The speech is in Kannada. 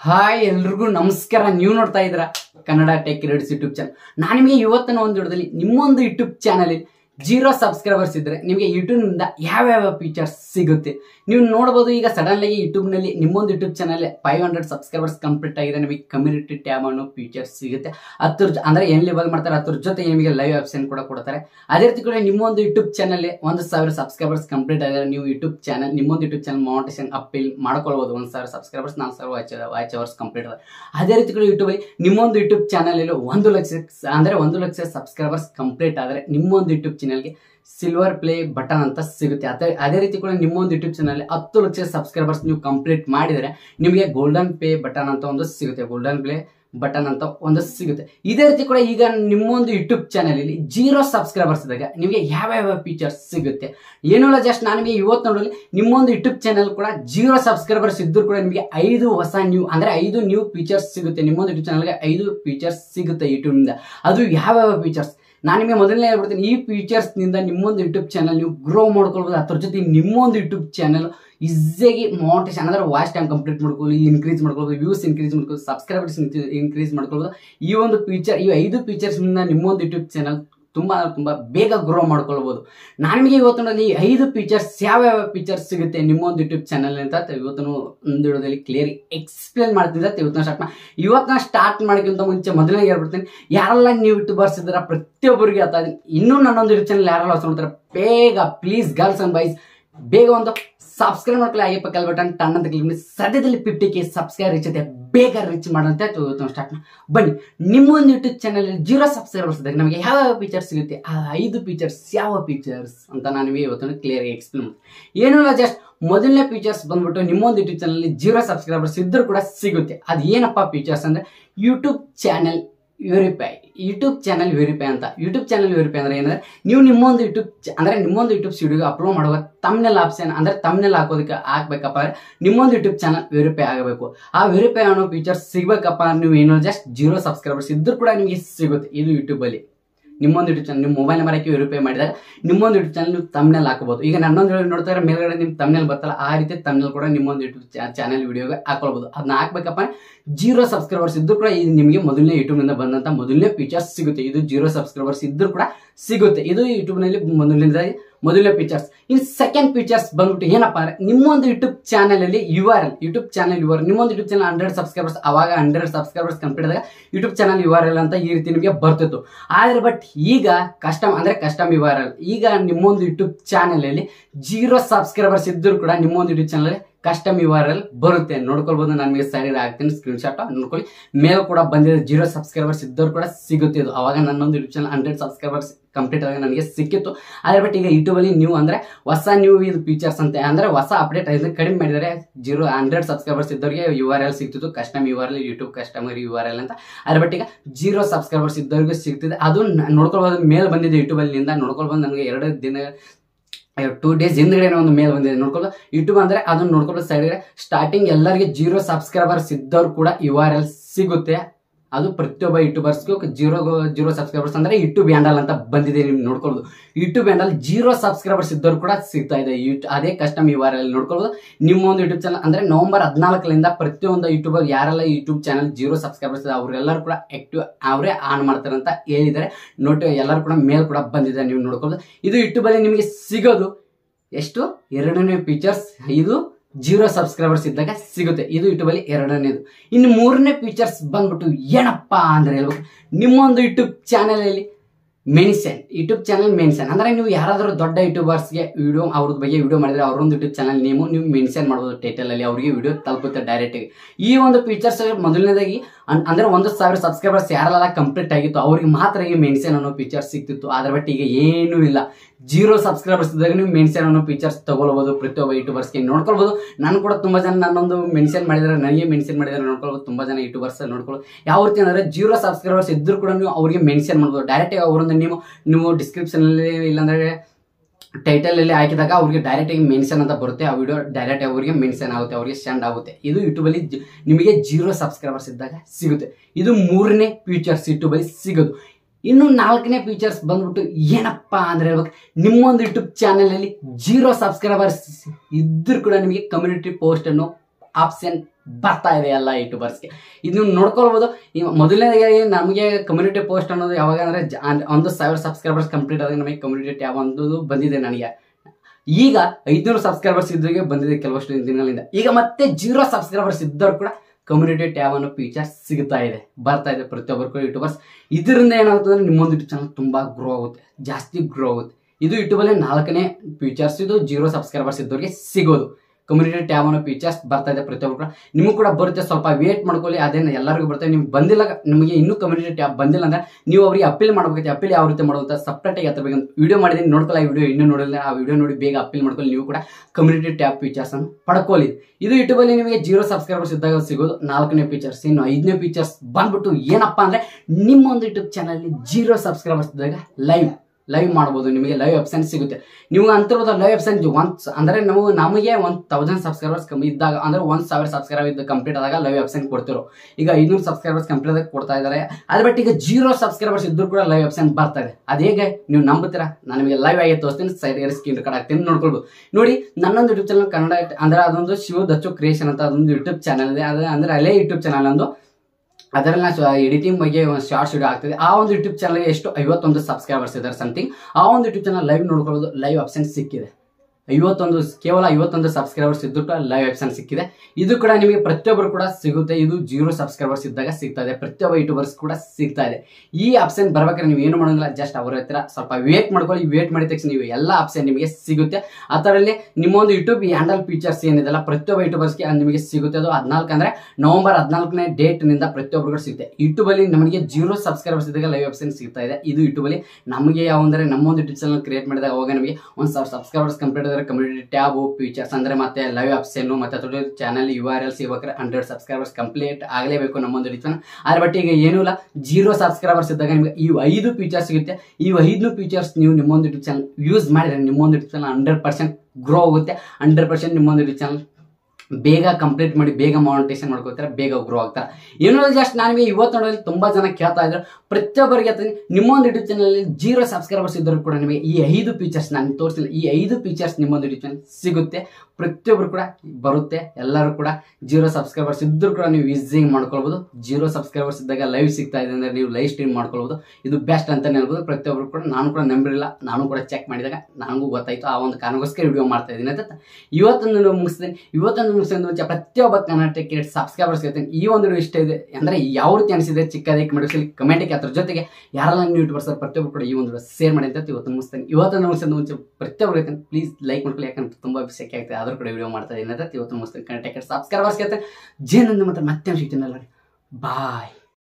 ಹಾಯ್ ಎಲ್ರಿಗೂ ನಮಸ್ಕಾರ ನೀವು ನೋಡ್ತಾ ಇದ್ದೀರಾ Kannada tech raids YouTube channel ನಾನು ನಿಮಗೆ ಇವತ್ತಿನ ಒಂದು ವಿಡಿಯೋದಲ್ಲಿ ನಿಮ್ಮೊಂದು ಯೂಟ್ಯೂಬ್ ಚಾನಲ್ ಜೀರೋ ಸಬ್ಸ್ಕ್ರೈಬರ್ಸ್ ಇದ್ರೆ ನಿಮಗೆ ಯೂಟ್ಯೂಬ್ನಿಂದ ಯಾವ್ಯಾವ ಫೀಚರ್ಸ್ ಸಿಗುತ್ತೆ ನೀವು ನೋಡ್ಬೋದು ಈಗ ಸಡನ್ ಆಗಿ ಯೂಟ್ಯೂಬ್ನಲ್ಲಿ ನಿಮ್ಮೊಂದು YouTube channel five hundred subscribers complete ಆಗಿದೆ ನಿಮಗೆ ಕಮ್ಯುನಿಟಿ ಟ್ಯಾಬ್ ಅನ್ನೋ ಫೀಚರ್ಸ್ ಸಿಗುತ್ತೆ ಹತ್ರ ಜೊ- ಅಂದ್ರೆ ಏನ್ ಲೆವೆಲ್ ಮಾಡ್ತಾರೆ ಅದ್ರ ಜೊತೆ ನಿಮಗೆ ಲೈವ್ ಆಪ್ಷನ್ ಕೂಡ ಕೊಡ್ತಾರೆ ಅದೇ ರೀತಿ ಕೂಡ ನಿಮ್ಮೊಂದು ಯೂಟ್ಯೂಬ್ ಚಾನಲ್ ಒಂದು ಸಾವಿರ ಸಬ್ಸ್ಕ್ರೈಬರ್ಸ್ ಕಂಪ್ಲೀಟ್ ಆಗಿದ್ರೆ ನೀವು ಯೂಟ್ಯೂಬ್ ಚಾನಲ್ ನಿಮ್ಮೊಂದು ಯೂಟ್ಯೂಬ್ ಚಾನಲ್ ಮಾನಿಟೇಷನ್ ಅಪೀಲ್ ಮಾಡ್ಕೊಳ್ಬೋದು ಒಂದು ಸಾವಿರ ಸಬ್ಸ್ಕ್ರೈಬರ್ಸ್ ನಾಲ್ಕು ಸಾವಿರ ವಾಚ್ ವಾಚ್ ಅವರ್ಸ್ ಕಂಪ್ಲೀಟ್ ಆಗಿದೆ ಅದೇ ರೀತಿ ಕೂಡ ಯೂಟ್ಯೂಬ್ ನಿಮ್ಮೊಂದು ಯೂಟ್ಯೂಬ್ ಚಾನಲ್ ಒಂದು ಲಕ್ಷ ಅಂದ್ರೆ ಒಂದು ಲಕ್ಷ ಸಬ್ಸ್ಕ್ರೈಬರ್ಸ್ ಕಂಪ್ಲೀಟ್ ಆದರೆ ನಿಮ್ಮೊಂದು ಯೂಟ್ಯೂಬ್ ಚಾನಲ್ಗೆ ಸಿಲ್ವರ್ ಪ್ಲೇ ಬಟನ್ ಅಂತ ಸಿಗುತ್ತೆ ಅದೇ ಅದೇ ರೀತಿ ಕೂಡ ನಿಮ್ಮೊಂದು ಯೂಟ್ಯೂಬ್ ಚಾನಲ್ ಹತ್ತು ಲಕ್ಷ ಸಬ್ಸ್ಕ್ರೈಬರ್ಸ್ ನೀವು ಕಂಪ್ಲೀಟ್ ಮಾಡಿದರೆ ನಿಮಗೆ ಗೋಲ್ಡನ್ ಪೇ ಬಟನ್ ಅಂತ ಒಂದು ಸಿಗುತ್ತೆ ಗೋಲ್ಡನ್ ಪ್ಲೇ ಬಟನ್ ಅಂತ ಒಂದು ಸಿಗುತ್ತೆ ಇದೇ ರೀತಿ ಕೂಡ ಈಗ ನಿಮ್ಮೊಂದು ಯೂಟ್ಯೂಬ್ ಚಾನಲ್ ಅಲ್ಲಿ ಜೀರೋ ಸಬ್ಸ್ಕ್ರೈಬರ್ಸ್ ಇದ್ದಾಗ ನಿಮಗೆ ಯಾವ್ಯಾವ ಫೀಚರ್ಸ್ ಸಿಗುತ್ತೆ ಏನೂ ಇಲ್ಲ ಜಸ್ಟ್ ನಾನು ನಿಮಗೆ ಇವತ್ತು ನೋಡಲಿ ನಿಮ್ಮೊಂದು ಯೂಟ್ಯೂಬ್ ಚಾನಲ್ ಕೂಡ ಜೀರೋ ಸಬ್ಸ್ಕ್ರೈಬರ್ಸ್ ಇದ್ದರೂ ಕೂಡ ನಿಮಗೆ ಐದು ಹೊಸ ನ್ಯೂ ಅಂದ್ರೆ ಐದು ನ್ಯೂ ಫೀಚರ್ಸ್ ಸಿಗುತ್ತೆ ನಿಮ್ಮೊಂದು ಯೂಟ್ಯೂಬ್ ಚಾನಲ್ಗೆ ಐದು ಫೀಚರ್ಸ್ ಸಿಗುತ್ತೆ ಯೂಟ್ಯೂಬ್ನಿಂದ ಅದು ಯಾವ್ಯಾವ ಫೀಚರ್ಸ್ ನಾನು ನಿಮಗೆ ಮೊದಲನೇ ಹೇಳ್ಬಿಡ್ತೀನಿ ಈ ಫೀಚರ್ಸ್ ನಿಂದ ನಿಮ್ಮೊಂದು ಯೂಟ್ಯೂಬ್ ಚಾನಲ್ ನೀವು ಗ್ರೋ ಮಾಡ್ಕೊಳ್ಬೋದು ಅದ್ರ ಜೊತೆ ನಿಮ್ಮೊಂದು ಯೂಟ್ಯೂಬ್ ಚಾನಲ್ ಈಸಿಯಾಗಿ ಮೋಟಿವೇಶನ್ ಅಂದ್ರೆ ವಾಚ್ ಟೈಮ್ ಕಂಪ್ಲೀಟ್ ಮಾಡ್ಕೊಳ್ಳಿ ಇನ್ಕ್ರೀಸ್ ಮಾಡ್ಕೊಳ್ಬೋದು ವ್ಯೂಸ್ ಇನ್ಕ್ರೀಸ್ ಮಾಡ್ಕೊಳ್ಳೋದು ಸಬ್ಸ್ಕ್ರೈಬರ್ಸ್ ಇನ್ಕ್ರೀಸ್ ಮಾಡ್ಕೊಳ್ಬೋದು ಈ ಒಂದು ಫೀಚರ್ ಈ ಐದು ಫೀಚರ್ಸ್ ನಿಂದ ನಿಮ್ಮೊಂದು ಯೂಟ್ಯೂಬ್ ಚಾನಲ್ ತುಂಬಾ ತುಂಬಾ ಬೇಗ ಗ್ರೋ ಮಾಡ್ಕೊಳ್ಬೋದು ನಾನು ನಿಮಗೆ ಇವತ್ತು ನೋಡಿ ಈ ಐದು ಫೀಚರ್ಸ್ ಯಾವ್ಯಾವ ಫೀಚರ್ಸ್ ಸಿಗುತ್ತೆ ನಿಮ್ಮೊಂದು ಯೂಟ್ಯೂಬ್ ಚಾನಲ್ ಅಂತ ಇವತ್ತು ಒಂದು ವಿಡಿಯೋದಲ್ಲಿ ಕ್ಲಿಯರ್ ಎಕ್ಸ್ಪ್ಲೇನ್ ಮಾಡ್ತಿದ್ದೆ ಇವತ್ತು ಸ್ಟಾರ್ಟ್ ಮಾಡಿ ಇವತ್ತು ಸ್ಟಾರ್ಟ್ ಮಾಡೋಕ್ಕಿಂತ ಮುಂಚೆ ಮೊದಲನೇ ಹೇಳ್ಬಿಡ್ತೀನಿ ಯಾರೆಲ್ಲ ನೀವು ಯೂಟ್ಯೂಬರ್ಸ್ ಇದ್ದೀರಾ ಪ್ರತಿಯೊಬ್ಬರಿಗೆ ಆತ ಇನ್ನೂ ನನ್ನೊಂದು ಯೂಟ್ಯೂಬ್ ಚಾನಲ್ ಯಾರೆಲ್ಲ ಹೊಸ ನೋಡ್ತಾರೆ ಬೇಗ ಪ್ಲೀಸ್ ಗರ್ಲ್ಸ್ ಅಂಡ್ ಬಾಯ್ಸ್ ಬೇಗ ಒಂದು ಸಬ್ಸ್ಕ್ರೈಬ್ ಮಾಡ್ಕೊಳ್ಳಿ ಆಗಿ ಪಕ್ಕಲ್ ಬಟನ್ ಟನ್ ಅಂತ ಕ್ಲಿಕ್ ಮಾಡಿ ಸದ್ಯದಲ್ಲಿ ಫಿಫ್ಟಿ ಕೆ ಸಬ್ಸ್ಕ್ರೈಬ್ ರೀಚ್ ಇದೆ ಬೇಗ ರೀಚ್ ಮಾಡೋಂತ ಇವತ್ತು ಸ್ಟಾರ್ಟ್ ಮಾಡಿ ಬನ್ನಿ ನಿಮ್ಮೊಂದು ಯೂಟ್ಯೂಬ್ ಚಾನಲ್ ಜೀರೋ ಸಬ್ಸ್ಕ್ರೈಬರ್ಸ್ ಇದ್ದಾಗ ನಮಗೆ ಯಾವ ಫೀಚರ್ಸ್ ಸಿಗುತ್ತೆ ಆ ಐದು ಫೀಚರ್ಸ್ ಯಾವ ಫೀಚರ್ಸ್ ಅಂತ ನಾನು ನಿಮಗೆ ಇವತ್ತು ಕ್ಲಿಯರ್ ಎಕ್ಸ್ಪ್ಲೇನ್ ಮಾಡ್ತೀನಿ ಏನೂ ಇಲ್ಲ ಜಸ್ಟ್ ಮೊದಲನೇ ಫೀಚರ್ಸ್ ಬಂದ್ಬಿಟ್ಟು ನಿಮ್ಮೊಂದು ಯೂಟ್ಯೂಬ್ ಚಾನಲ್ ಜೀರೋ ಸಬ್ಸ್ಕ್ರೈಬರ್ಸ್ ಇದ್ರೂ ಕೂಡ ಸಿಗುತ್ತೆ ಅದು ಏನಪ್ಪ ಫೀಚರ್ಸ್ ಅಂದ್ರೆ YouTube channel verify YouTube channel verify ಅಂತ ಯೂಟ್ಯೂಬ್ ಚಾನಲ್ ವೆರಿಫೈ ಅಂದ್ರೆ ಏನಂದ್ರೆ ನೀವು ನಿಮ್ಮೊಂದು ಯೂಟ್ಯೂಬ್ ಅಂದ್ರೆ ನಿಮ್ಮೊಂದು ಯೂಟ್ಯೂಬ್ ಸ್ಟುಡಿಯೋ ಅಪ್ಲೋಡ್ ಮಾಡುವಾಗ ತಮ್ನೆಲ್ ಆಪ್ಷನ್ ಅಂದ್ರೆ ತಮ್ನೆಲ್ ಹಾಕೋದಕ್ಕೆ ಹಾಕ್ಬೇಕಪ್ಪ ಅಂದ್ರೆ ನಿಮ್ಮೊಂದು ಯೂಟ್ಯೂಬ್ ಚಾನಲ್ ವೆರಿಫೈ ಆಗಬೇಕು ಆ ವೆರಿಫೈ ಅನ್ನೋ ಫೀಚರ್ಸ್ ಸಿಗ್ಬೇಕಪ್ಪ ಅಂದ್ರೆ ನೀವು ಏನೋ ಜಸ್ಟ್ ಜೀರೋ ಸಬ್ಸ್ಕ್ರೈಬರ್ಸ್ ಇದ್ರೂ ಕೂಡ ನಿಮಗೆ ಸಿಗುತ್ತೆ ಇದು ಯೂಟ್ಯೂಬ್ ಅಲ್ಲಿ ನಿಮ್ಮೊಂದು ಯೂಟ್ಯೂಬ್ ಚಾನಲ್ ನಿಮ್ಮ ಮೊಬೈಲ್ ನಂಬರ್ ಹಾಕಿ ವೆರಿಫೈ ಮಾಡಿದಾಗ ನಿಮ್ಮೊಂದು ಯೂಟ್ಯೂಬ್ ಚಾನಲ್ ನೀವು ತಮ್ನೆಲ್ ಹಾಕಬಹುದು ಈಗ ನನ್ನೊಂದು ನೋಡ್ತಾರೆ ಮೇಲ್ಗಡೆ ನಿಮ್ಮ ತಮ್ನೆಲ್ ಬರ್ತಲ್ಲ ಆ ರೀತಿ ತಮ್ನೆಲ್ ಕೂಡ ನಿಮ್ಮೊಂದು ಯೂಟ್ಯೂಬ್ ಚಾನಲ್ ವಿಡಿಯೋಗೆ ಹಾಕೊಳ್ಬಹುದು ಅದನ್ನ ಹಾಕ್ಬೇಕಪ್ಪ ಅಂದ್ರೆ ಜೀರೋ ಸಬ್ಸ್ಕ್ರೈಬರ್ಸ್ ಇದ್ರೂ ಕೂಡ ಇದು ನಿಮಗೆ ಮೊದಲನೇ ಯೂಟ್ಯೂಬ್ ನಿಂದ ಬಂದಂತ ಮೊದಲನೇ ಫೀಚರ್ಸ್ ಸಿಗುತ್ತೆ ಇದು ಜೀರೋ ಸಬ್ಸ್ಕ್ರೈಬರ್ಸ್ ಇದ್ರೂ ಕೂಡ ಸಿಗುತ್ತೆ ಇದು ಯೂಟ್ಯೂಬ್ ನಲ್ಲಿ ಮೊದಲನೇ ಮೊದಲನೇ ಫೀಚರ್ಸ್ ಇನ್ನು ಸೆಕೆಂಡ್ ಫೀಚರ್ಸ್ ಬಂದ್ಬಿಟ್ಟು ಏನಪ್ಪಾ ಅಂದ್ರೆ ನಿಮ್ಮೊಂದು ಯೂಟ್ಯೂಬ್ ಚಾನಲ್ ಅಲ್ಲಿ U R L YouTube channel U R ನಿಮ್ಮೊಂದು ಯೂಟ್ಯೂಬ್ ಚಾನಲ್ ಹಂಡ್ರೆಡ್ ಸಬ್ಸ್ಕ್ರೈಬರ್ಸ್ ಅವಾಗ ಹಂಡ್ರೆಡ್ ಸಬ್ಸ್ಕ್ರೈಬರ್ಸ್ ಕಂಪ್ಲೀಟ್ ಆದಾಗ YouTube channel U R L ಅಂತ ಈ ರೀತಿ ನಿಮಗೆ ಬರ್ತಿತ್ತು ಆದ್ರೆ ಬಟ್ ಈಗ ಕಸ್ಟಮ್ ಅಂದ್ರೆ ಕಸ್ಟಮ್ ಯು ಆರ್ ಎಲ್ ಈಗ ನಿಮ್ಮೊಂದು ಯೂಟ್ಯೂಬ್ ಚಾನಲ್ ಅಲ್ಲಿ ಜೀರೋ ಸಬ್ಸ್ಕ್ರೈಬರ್ಸ್ ಇದ್ದರೂ ಕೂಡ ನಿಮ್ಮೊಂದು YouTube channel custom U R L ಬರುತ್ತೆ ನೋಡ್ಕೊಳ್ಬೋದು ನಾನು ನಿಮಗೆ ಸೈಡ್ ಹಾಕ್ತೀನಿ ಸ್ಕ್ರೀನ್ ಶಾಟ್ ನೋಡ್ಕೊಳ್ಳಿ ಮೇಲೆ ಕೂಡ ಬಂದಿದೆ ಜೀರೋ ಸಬ್ಸ್ಕ್ರೈಬರ್ಸ್ ಇದ್ದವ್ರು ಕೂಡ ಸಿಗುತ್ತೆ ಇದು ಅವಾಗ ನನ್ನೊಂದು YouTube channel hundred subscribers complete ಆಗಿ ನನಗೆ ಸಿಕ್ಕಿತ್ತು ಆದ್ರೆ ಬಟ್ ಈಗ ಯೂಟ್ಯೂಬ್ ಅಲ್ಲಿ ನೀವು ಅಂದ್ರೆ ಹೊಸ ನ್ಯೂ ಇದು ಫೀಚರ್ಸ್ ಅಂತ ಅಂದ್ರೆ ಹೊಸ ಅಪ್ಡೇಟ್ ಆಗಿದೆ ಕಡಿಮೆ ಮಾಡಿದರೆ ಜೀರೋ ಹಂಡ್ರೆಡ್ ಸಬ್ಸ್ಕ್ರೈಬರ್ಸ್ ಇದ್ದವರಿಗೆ ಯು ಆರ್ ಎಲ್ ಸಿಗ್ತಿತ್ತು custom U R L YouTube customer U R L ಅಂತ ಆದ್ರೆ ಬಟ್ ಈಗ ಜೀರೋ ಸಬ್ಸ್ಕ್ರೈಬರ್ಸ್ ಇದ್ದವ್ರಿಗೂ ಸಿಗ್ತಿದೆ ಅದು ನ- ನೋಡ್ಕೊಳ್ಬೋದು ಮೇಲೆ ಬಂದಿದೆ ಯೂಟ್ಯೂಬ್ ಅಲ್ಲಿ ನಿಂದ ನೋಡ್ಕೊಳ್ಬೋದು ನನಗೆ ಎರಡು ದಿನ ಟೂ ಡೇಸ್ ಹಿಂದ್ಗಡೆ ಒಂದು ಮೇಲ್ ಬಂದಿದೆ ನೋಡ್ಕೊಳ್ಳೋ ಯೂಟ್ಯೂಬ್ ಅಂದ್ರೆ ಅದನ್ನ ನೋಡ್ಕೊಳ್ಳೋ ಸೈಡ್ ಸ್ಟಾರ್ಟಿಂಗ್ ಎಲ್ಲರಿಗೆ ಜೀರೋ ಸಬ್ಸ್ಕ್ರೈಬರ್ಸ್ ಇದ್ದವ್ರು ಕೂಡ ಯು ಆರ್ ಎಲ್ ಸಿಗುತ್ತೆ ಅದು ಪ್ರತಿಯೊಬ್ಬ ಯೂಟ್ಯೂಬರ್ಸ್ಗೂ ಜೀರೋ ಜೀರೋ ಸಬ್ಸ್ಕ್ರೈಬರ್ಸ್ ಅಂದ್ರೆ ಯೂಟ್ಯೂಬ್ ಹ್ಯಾಂಡಲ್ ಅಂತ ಬಂದಿದೆ ನೀವು ನೋಡ್ಕೊಳ್ಳೋದು ಯೂಟ್ಯೂಬ್ ಹ್ಯಾಂಡಲ್ ಜೀರೋ ಸಬ್ಸ್ಕ್ರೈಬರ್ಸ್ ಇದ್ದವ್ರು ಕೂಡ ಸಿಗ್ತಾ ಇದೆ ಯೂಟ್ ಅದೇ ಕಸ್ಟಮ್ ಯು ಆರ್ ಎಲ್ ನೋಡ್ಕೊಳ್ಳೋದು ನಿಮ್ಮ ಒಂದು ಯೂಟ್ಯೂಬ್ ಚಾನಲ್ ಅಂದ್ರೆ ನವೆಂಬರ್ ಹದಿನಾಲ್ಕರಿಂದ ಪ್ರತಿಯೊಂದು ಯೂಟ್ಯೂಬರ್ ಯಾರೆಲ್ಲ ಯೂಟ್ಯೂಬ್ ಚಾನಲ್ ಜೀರೋ ಸಬ್ಸ್ಕ್ರೈಬರ್ಸ್ ಇದೆ ಅವರೆಲ್ಲರೂ ಕೂಡ ಆಕ್ಟಿವ್ ಅವರೇ ಆನ್ ಮಾಡ್ತಾರೆ ಅಂತ ಹೇಳಿದ್ದಾರೆ ನೋಟ್ ಎಲ್ಲರೂ ಕೂಡ ಮೇಲ್ ಕೂಡ ಬಂದಿದೆ ನೀವು ನೋಡ್ಕೊಳ್ಳೋದು ಇದು ಯೂಟ್ಯೂಬ್ ಅಲ್ಲಿ ನಿಮಗೆ ಸಿಗೋದು ಎಷ್ಟು ಎರಡನೇ ಫೀಚರ್ಸ್ ಇದು ಜೀರೋ ಸಬ್ಸ್ಕ್ರೈಬರ್ಸ್ ಇದ್ದಾಗ ಸಿಗುತ್ತೆ ಇದು ಯೂಟ್ಯೂಬ್ ಅಲ್ಲಿ ಎರಡನೇದು ಇನ್ನು ಮೂರನೇ ಫೀಚರ್ಸ್ ಬಂದ್ಬಿಟ್ಟು ಏನಪ್ಪಾ ಅಂದ್ರೆ ಹೇಳ್ಬೇಕು ನಿಮ್ಮೊಂದು ಯೂಟ್ಯೂಬ್ ಚಾನಲ್ ಅಲ್ಲಿ ಮೆನ್ಷನ್ ಯೂಟ್ಯೂಬ್ ಚಾನಲ್ ಮೆನ್ಷನ್ ಅಂದ್ರೆ ನೀವು ಯಾರಾದರೂ ದೊಡ್ಡ ಯೂಟ್ಯೂಬರ್ಸ್ಗೆ ವಿಡಿಯೋ ಅವ್ರದ್ದು ಬಗ್ಗೆ ವಿಡಿಯೋ ಮಾಡಿದ್ರೆ ಅವ್ರೊಂದು ಯೂಟ್ಯೂಬ್ ಚಾನಲ್ ನೇಮು ನೀವು ಮೆನ್ಷನ್ ಮಾಡ್ಬೋದು ಟೈಟಲ್ ಅಲ್ಲಿ ಅವರಿಗೆ ವಿಡಿಯೋ ತಲುಪುತ್ತೆ ಡೈರೆಕ್ಟ್ ಆಗಿ ಈ ಒಂದು ಫೀಚರ್ಸ್ ಮೊದಲನೇದಾಗಿ ಅನ್- ಅಂದ್ರೆ ಒಂದು ಸಾವಿರ ಸಬ್ಸ್ಕ್ರೈಬರ್ಸ್ ಯಾರೆಲ್ಲ ಕಂಪ್ಲೀಟ್ ಆಗಿತ್ತು ಅವ್ರಿಗೆ ಮಾತ್ರ ಈ ಮೆನ್ಷನ್ ಅನ್ನೋ ಫೀಚರ್ ಸಿಗ್ತಿತ್ತು ಆದ್ರೆ ಬಟ್ ಈಗ ಏನೂ ಇಲ್ಲ ಜೀರೋ ಸಬ್ಸ್ಕ್ರೈಬರ್ಸ್ ಇದ್ದಾಗ ನೀವು ಮೆನ್ಷನ್ ಅನ್ನೋ ಫೀಚರ್ಸ್ ತಗೊಳ್ಬೋದು ಪ್ರತಿಯೊಬ್ಬ ಯೂಟ್ಯೂಬರ್ಸ್ಗೆ ನೋಡ್ಕೊಳ್ಬೋದು ನಾನು ಕೂಡ ತುಂಬಾ ಜನ ನನ್ನೊಂದು ಮೆನ್ಷನ್ ಮಾಡಿದ್ರೆ ನನಗೆ ಮೆನ್ಷನ್ ಮಾಡಿದ್ರೆ ನೋಡ್ಕೊಳ್ಬೋದು ತುಂಬಾ ಜನ ಯೂಟ್ಯೂಬರ್ಸ್ ನೋಡ್ಕೊಳ್ಳೋದು ಯಾವ ರೀತಿ ಅಂದ್ರೆ ಜೀರೋ ಸಬ್ಸ್ಕ್ರೈಬರ್ಸ್ ಇದ್ರೂ ಕೂಡ ನೀವು ಅವ್ರಿಗೆ ಮೆನ್ಷನ್ ಮಾಡ್ಬೋದು ಡೈರೆಕ್ಟ್ ಆಗಿ ಅವರೊಂದು ನೀವು ನೀವು ಡಿಸ್ಕ್ರಿಪ್ಷನ್ ಅಲ್ಲಿ ಇಲ್ಲಾಂದ್ರೆ ಟೈಟಲ್ ಅಲ್ಲಿ ಹಾಕಿದಾಗ ಅವ್ರಿಗೆ ಡೈರೆಕ್ಟ್ ಆಗಿ ಮೆನ್ಷನ್ ಅಂತ ಬರುತ್ತೆ ಆ ವಿಡಿಯೋ ಡೈರೆಕ್ಟ್ ಅವರಿಗೆ ಮೆನ್ಷನ್ ಆಗುತ್ತೆ ಅವರಿಗೆ ಸೆಂಡ್ ಆಗುತ್ತೆ ಇದು ಯೂಟ್ಯೂಬ್ ಅಲ್ಲಿ ಜಿ- ನಿಮಗೆ ಜೀರೋ ಸಬ್ಸ್ಕ್ರೈಬರ್ಸ್ ಇದ್ದಾಗ ಸಿಗುತ್ತೆ ಇದು ಮೂರನೇ ಫೀಚರ್ಸ್ ಯೂಟ್ಯೂಬ್ ಅಲ್ಲಿ ಸಿಗೋದು ಇನ್ನು ನಾಲ್ಕನೇ ಫೀಚರ್ಸ್ ಬಂದ್ಬಿಟ್ಟು ಏನಪ್ಪಾ ಅಂದ್ರೆ ಹೇಳ್ಬೇಕು ನಿಮ್ಮೊಂದು ಯೂಟ್ಯೂಬ್ ಚಾನಲ್ ಅಲ್ಲಿ ಜೀರೋ ಸಬ್ಸ್ಕ್ರೈಬರ್ಸ್ ಇದ್ರೂ ಕೂಡ ನಿಮಗೆ ಕಮ್ಯುನಿಟಿ ಪೋಸ್ಟ್ ಅನ್ನೋ ಆಪ್ಷನ್ ಬರ್ತಾ ಇದೆ ಎಲ್ಲ ಯೂಟ್ಯೂಬರ್ಸ್ಗೆ ಇದು ನೀವು ನೋಡ್ಕೊಳ್ಬೋದು ಈ ಮೊದಲನೇದಾಗಿ ನಮಗೆ ಕಮ್ಯುನಿಟಿ ಪೋಸ್ಟ್ ಅನ್ನೋದು ಯಾವಾಗ ಅಂದರೆ ಒಂದು ಸಾವಿರ ಸಬ್ಸ್ಕ್ರೈಬರ್ಸ್ ಕಂಪ್ಲೀಟ್ ಆದಾಗ ನಮಗೆ ಕಮ್ಯುನಿಟಿ ಟ್ಯಾಬ್ ಒಂದು ಬಂದಿದೆ ನನಗೆ ಈಗ ಐದುನೂರು ಸಬ್ಸ್ಕ್ರೈಬರ್ಸ್ ಇದ್ದವರಿಗೆ ಬಂದಿದೆ ಕೆಲವಷ್ಟು ದಿನಗಳಿಂದ ಈಗ ಮತ್ತೆ ಜೀರೋ ಸಬ್ಸ್ಕ್ರೈಬರ್ಸ್ ಇದ್ದವ್ರು ಕೂಡ ಕಮ್ಯುನಿಟಿ ಟ್ಯಾಬ್ ಅನ್ನೋ ಫೀಚರ್ ಸಿಗ್ತಾ ಇದೆ ಬರ್ತಾ ಇದೆ ಪ್ರತಿಯೊಬ್ಬರು ಕೂಡ ಯೂಟ್ಯೂಬರ್ಸ್ ಇದರಿಂದ ಏನಾಗುತ್ತೆ ಅಂದ್ರೆ ನಿಮ್ಮೊಂದು ಯೂಟ್ಯೂಬ್ ಚಾನಲ್ ತುಂಬಾ ಗ್ರೋ ಆಗುತ್ತೆ ಜಾಸ್ತಿ ಗ್ರೋ ಆಗುತ್ತೆ ಇದು ಯೂಟ್ಯೂಬಲ್ಲಿ ನಾಲ್ಕನೇ ಫೀಚರ್ಸ್ ಇದು ಜೀರೋ ಸಬ್ಸ್ಕ್ರೈಬರ್ಸ್ ಇದ್ದವರಿಗೆ ಸಿಗೋದು ಕಮ್ಯುನಿಟಿ ಟ್ಯಾಬ್ ಅನ್ನೋ ಫೀಚರ್ಸ್ ಬರ್ತಾ ಇದೆ ಪ್ರತಿಯೊಬ್ಬರು ಕೂಡ ನಿಮಗೂ ಕೂಡ ಬರುತ್ತೆ ಸ್ವಲ್ಪ ವೇಟ್ ಮಾಡ್ಕೊಳ್ಳಿ ಅದೇನು ಎಲ್ಲರಿಗೂ ಬರುತ್ತೆ ನಿಮ್ಗೆ ಬಂದಿಲ್ಲ ನಿಮಗೆ ಇನ್ನೂ ಕಮ್ಯುನಿಟಿ ಟ್ಯಾಬ್ ಬಂದಿಲ್ಲ ಅಂದ್ರೆ ನೀವು ಅವರಿಗೆ ಅಪೀಲ್ ಮಾಡ್ಬೇಕು ಅಪೀಲ್ ಯಾವ ರೀತಿ ಮಾಡುವಂತ ಸಪ್ರೇಟ್ ಆಗಿ ಹತ್ರ ಬೇಕಂತ ವಿಡಿಯೋ ಮಾಡಿದ್ದೀನಿ ನೋಡ್ಕೊಳ್ಳಿ ವಿಡಿಯೋ ಇನ್ನೂ ನೋಡಿಲ್ಲ ಆ ವಿಡಿಯೋ ನೋಡಿ ಬೇಗ ಅಪೀಲ್ ಮಾಡ್ಕೊಳ್ಳಿ ನೀವು ಕೂಡ ಕಮ್ಯುನಿಟಿ ಟ್ಯಾಬ್ ಫೀಚರ್ಸ್ ಅನ್ನು ಪಡ್ಕೊಳ್ಳಿ ಇದು ಯೂಟ್ಯೂಬಲ್ಲಿ ನಿಮಗೆ ಜೀರೋ ಸಬ್ಸ್ಕ್ರೈಬರ್ಸ್ ಇದ್ದಾಗ ಸಿಗೋದು ನಾಲ್ಕನೇ ಫೀಚರ್ಸ್ ಇನ್ನು ಐದನೇ ಫೀಚರ್ಸ್ ಬಂದ್ಬಿಟ್ಟು ಏನಪ್ಪಾ ಅಂದ್ರೆ ನಿಮ್ಮ ಒಂದು ಯೂಟ್ಯೂಬ್ ಚಾನಲ್ ಜೀರೋ ಸಬ್ಸ್ಕ್ರೈಬರ್ಸ್ ಇದ್ದಾಗ ಲೈವ್ ಲೈವ್ ಮಾಡ್ಬೋದು ನಿಮಗೆ ಲೈವ್ ಆಪ್ಷನ್ ಸಿಗುತ್ತೆ ನೀವು ಅಂತಿರೋದ ಲೈವ್ ಆಪ್ಷನ್ ಒಂದ್ ಅಂದ್ರೆ ನಾವು ನಮಗೆ ಒಂದ್ ತೌಸಂಡ್ ಸಬ್ಸ್ಕ್ರೈಬರ್ಸ್ ಕಮ್ಮಿ ಇದ್ದಾಗ ಅಂದ್ರೆ ಒಂದ್ ಸಾವಿರ ಸಬ್ಸ್ಕ್ರೈಬರ್ ಇದ್ದ ಕಂಪ್ಲೀಟ್ ಆದಾಗ ಲೈವ್ ಆಪ್ಷನ್ ಕೊಡ್ತಿರೋ ಈಗ ಐನೂರು ಸಬ್ಸ್ಕ್ರೈಬರ್ಸ್ ಕಂಪ್ಲೀಟ್ ಆಗಿ ಕೊಡ್ತಾ ಇದ್ದಾರೆ ಅದ್ರ ಬಟ್ ಈಗ ಜೀರೋ ಸಬ್ಸ್ಕ್ರೈಬರ್ಸ್ ಇದ್ರು ಕೂಡ ಲೈವ್ ಆಪ್ಷನ್ ಬರ್ತಾ ಇದೆ ಅದು ಹೇಗೆ ನೀವು ನಂಬುತ್ತೀರಾ ನಾನು ನಿಮಗೆ ಲೈವ್ ಆಗಿ ತೋರಿಸ್ತೀನಿ ಸೈಡ್ ಸ್ಕ್ರೀನ್ ರೆಕಾರ್ಡ್ ಆಗ್ತೀನಿ ನೋಡ್ಕೊಳ್ಬೋದು ನೋಡಿ ನನ್ನೊಂದು ಯೂಟ್ಯೂಬ್ ಚಾನಲ್ ಕನ್ನಡ ಅಂದ್ರೆ ಅದೊಂದು ಶಿವ ದಚ್ಚು ಕ್ರಿಯೇಷನ್ ಅಂತ ಅದೊಂದು ಯೂಟ್ಯೂಬ್ ಚಾನಲ್ ಇದೆ ಅದು ಅಂದ್ರೆ ಅಲ್ಲೇ ಯೂಟ್ಯೂಬ್ ಚಾನಲ್ ಒಂದು ಅದರಲ್ಲಿ ನಾನು ಎಡಿಟಿಂಗ್ ಬಗ್ಗೆ ಒಂದು ಶಾರ್ಟ್ಸ್ ವಿಡಿಯೋ ಆಗ್ತದೆ ಆ ಒಂದು ಯೂಟ್ಯೂಬ್ ಚಾನಲ್ಗೆ ಎಷ್ಟು ಐವತ್ತೊಂದು ಸಬ್ಸ್ಕ್ರೈಬರ್ಸ್ ಇದ್ದಾರೆ ಸಮಥಿಂಗ್ ಆ ಒಂದು ಯೂಟ್ಯೂಬ್ ಚಾನಲ್ ಲೈವ್ ನೋಡ್ಕೊಳ್ಳೋದು ಲೈವ್ ಆಪ್ಷನ್ ಸಿಕ್ಕಿದೆ ಐವತ್ತೊಂದು ಕೇವಲ ಐವತ್ತೊಂದು ಸಬ್ಸ್ಕ್ರೈಬರ್ಸ್ ಇದ್ದು ಕೂಡ ಲೈವ್ ಆಪ್ಷನ್ ಸಿಕ್ಕಿದೆ ಇದು ಕೂಡ ನಿಮಗೆ ಪ್ರತಿಯೊಬ್ಬರು ಕೂಡ ಸಿಗುತ್ತೆ ಇದು ಜೀರೋ ಸಬ್ಸ್ಕ್ರೈಬರ್ಸ್ ಇದ್ದಾಗ ಸಿಗ್ತಾ ಇದೆ ಪ್ರತಿಯೊಬ್ಬ ಯೂಟ್ಯೂಬರ್ಸ್ ಕೂಡ ಸಿಗ್ತಾ ಇದೆ ಈ ಆಪ್ಷನ್ ಬರ್ಬೇಕಾದ್ರೆ ನೀವು ಏನು ಮಾಡೋಂಗಿಲ್ಲ ಜಸ್ಟ್ ಅವರ ಹತ್ರ ಸ್ವಲ್ಪ ವೇಟ್ ಮಾಡ್ಕೊಳ್ಳಿ ವೇಟ್ ಮಾಡಿದ ತಕ್ಷಣ ನೀವು ಎಲ್ಲ ಆಪ್ಷನ್ ನಿಮಗೆ ಸಿಗುತ್ತೆ ಅದರಲ್ಲಿ ನಿಮ್ಮೊಂದು ಯೂಟ್ಯೂಬ್ ಹ್ಯಾಂಡಲ್ ಫೀಚರ್ಸ್ ಏನಿದೆಲ್ಲ ಪ್ರತಿಯೊಬ್ಬ ಯೂಟ್ಯೂಬರ್ಸ್ಗೆ ಅದು ನಿಮಗೆ ಸಿಗುತ್ತೆ ಅದು ಹದಿನಾಲ್ಕು ಅಂದ್ರೆ ನವೆಂಬರ್ ಹದಿನಾಲ್ಕನೇ ಡೇಟ್ ನಿಂದ ಪ್ರತಿಯೊಬ್ಬರು ಕೂಡ ಸಿಗುತ್ತೆ ಯೂಟ್ಯೂಬ್ ಅಲ್ಲಿ ನಮಗೆ ಜೀರೋ ಸಬ್ಸ್ಕ್ರೈಬರ್ಸ್ ಇದ್ದಾಗ ಲೈವ್ ಆಪ್ಷನ್ ಸಿಗ್ತಾ ಇದೆ ಇದು ಯೂಟ್ಯೂಬ್ ಅಲ್ಲಿ ನಮಗೆ ಯಾವ ಅಂದ್ರೆ ನಮ್ಮೊಂದು ಯೂಟ್ಯೂಬ್ ಚಾನಲ್ ಕ್ರಿಯೇಟ್ ಮಾಡಿದಾಗ ಅವಾಗ ನಮಗೆ ಒಂದು ಸಾವಿರ ಸಬ್ಸ್ಕ್ರೈಬರ್ಸ್ ಕಂಪ್ಲೀಟ್ ಆದರೆ ಕಮ್ಯುನಿಟಿ ಟ್ಯಾಬ್ ಫೀಚರ್ಸ್ ಅಂದ್ರೆ ಮತ್ತೆ ಲೈವ್ ಆಪ್ಷನ್ ಮತ್ತೆ ಅದ್ರ ಚಾನಲ್ ಯು ಆರ್ ಎಲ್ ಸಿಗ್ಬೇಕಾದ್ರೆ ಹಂಡ್ರೆಡ್ ಸಬ್ಸ್ಕ್ರೈಬರ್ಸ್ ಕಂಪ್ಲೀಟ್ ಆಗಲೇಬೇಕು ನಮ್ಮೊಂದು ಯೂಟ್ಯೂಬ್ ಚಾನಲ್ ಅದ್ರ ಬಟ್ ಈಗ ಏನೂ ಇಲ್ಲ ಜೀರೋ ಸಬ್ಸ್ಕ್ರೈಬರ್ಸ್ ಇದ್ದಾಗ ನಿಮಗೆ ಈ ಐದು ಫೀಚರ್ಸ್ ಸಿಗುತ್ತೆ ಈ ಐದು ಫೀಚರ್ಸ್ ನೀವು ನಿಮ್ಮೊಂದು ಯೂಟ್ಯೂಬ್ ಚಾನಲ್ ಯೂಸ್ ಮಾಡಿದ್ರೆ ನಿಮ್ಮೊಂದು YouTube channel hundred percent grow ಆಗುತ್ತೆ ಹಂಡ್ರೆಡ್ ಪರ್ಸೆಂಟ್ ನಿಮ್ಮೊಂದು ಯೂಟ್ಯೂಬ್ ಚಾನಲ್ ಬೇಗ ಕಂಪ್ಲೀಟ್ ಮಾಡಿ ಬೇಗ ಮಾನಿಟೇಷನ್ ಮಾಡ್ಕೋತಾರೆ ಬೇಗ ಗ್ರೋ ಆಗ್ತಾರೆ ಏನೋ ಜಸ್ಟ್ ನನಗೆ ಇವತ್ತು ನೋಡೋದು ತುಂಬಾ ಜನ ಕೇಳ್ತಾ ಇದ್ರು ಪ್ರತಿಯೊಬ್ಬರಿಗೆ ಹೇಳ್ತೀನಿ ನಿಮ್ಮೊಂದು ಯೂಟ್ಯೂಬ್ ಚಾನಲ್ ಜೀರೋ ಸಬ್ಸ್ಕ್ರೈಬರ್ಸ್ ಇದ್ದರೂ ಕೂಡ ನಿಮಗೆ ಈ ಐದು ಫೀಚರ್ಸ್ ನಾನು ತೋರಿಸಿಲ್ಲ ಈ ಐದು ಫೀಚರ್ಸ್ ನಿಮ್ಮೊಂದು ಯೂಟ್ಯೂಬ್ ಚಾನಲ್ ಸಿಗುತ್ತೆ ಪ್ರತಿಯೊಬ್ಬರು ಕೂಡ ಬರುತ್ತೆ ಎಲ್ಲರೂ ಕೂಡ ಜೀರೋ ಸಬ್ಸ್ಕ್ರೈಬರ್ಸ್ ಇದ್ದರೂ ಕೂಡ ನೀವು ಈಸಿಯಾಗಿ ಮಾಡ್ಕೊಳ್ಬೋದು ಜೀರೋ ಸಬ್ಸ್ಕ್ರೈಬರ್ಸ್ ಇದ್ದಾಗ ಲೈವ್ ಸಿಗ್ತಾ ಇದೆ ಅಂದ್ರೆ ನೀವು ಲೈವ್ ಸ್ಟ್ರೀಮ್ ಮಾಡ್ಕೊಳ್ಬೋದು ಇದು ಬೆಸ್ಟ್ ಅಂತ ಹೇಳ್ಬೋದು ಪ್ರತಿಯೊಬ್ಬರು ಕೂಡ ನಾನು ಕೂಡ ನಂಬಿರಲಿಲ್ಲ ನಾನು ಕೂಡ ಚೆಕ್ ಮಾಡಿದಾಗ ನನಗೂ ಗೊತ್ತಾಯ್ತು ಆ ಒಂದು ಕಾರಣಕ್ಕೋಸ್ಕರ ವಿಡಿಯೋ ಮಾಡ್ತಾ ಇದ್ದೀನಿ ಅಂತ ಇವತ್ತೊಂದು ಮುಗಿಸ್ತೀನಿ ಇವತ್ತೊಂದು ಮುಗಿಸಿದ ಮುಂಚೆ ಪ್ರತಿಯೊಬ್ಬ ಕನ್ನಡ ಟಿಕೆಟ್ ಸಬ್ಸ್ಕ್ರೈಬರ್ಸ್ ಇರ್ತೀನಿ ಈ ಒಂದು ವಿಡಿಯೋ ಇಷ್ಟ ಇದೆ ಅಂದ್ರೆ ಯಾವ ರೀತಿ ಅನಿಸಿದೆ ಚಿಕ್ಕದಕ್ಕೆ ಮಾಡಿಸಿ ಕಮೆಂಟಿಗೆ ಅದ್ರ ಜೊತೆಗೆ ಯಾರೆಲ್ಲ ನೀವು ಯೂಟ್ಯೂಬರ್ಸ್ ಪ್ರತಿಯೊಬ್ಬರು ಕೂಡ ಈ ಒಂದು ಶೇರ್ ಮಾಡಿ ಅಂತ ಇವತ್ತು ಮುಗಿಸ್ತೀನಿ ಇವತ್ತೊಂದು ಮುಗಿಸಿದ ಮುಂಚೆ ಪ್ರತಿಯೊಬ್ಬರು ಇರ್ತೀನಿ ಪ್ಲೀಸ್ ಲೈಕ್ ಮಾಡ್ಕೊಳ್ಳಿ ಯಾಕಂದ್ರೆ ತುಂಬಾ ಸೆಕೆ ಆಗ್ತದೆ ಆದ್ರೂ ಕೂಡ ವಿಡಿಯೋ ಮಾಡ್ತಾ ಇದ್ದೀನಿ ಅಂತ ಇವತ್ತು ಮುಗಿಸ್ತೀನಿ ಕನ್ನಡ ಟಿಕೆಟ್ ಸಬ್ಸ್ಕ್ರೈಬರ್ಸ್ ಇರ್ತೀನಿ ಜೇನಂದ ಮಾತ್ರ ಮತ್ತೆ ಸಿಗ್ತೀನಿ ಬಾಯ್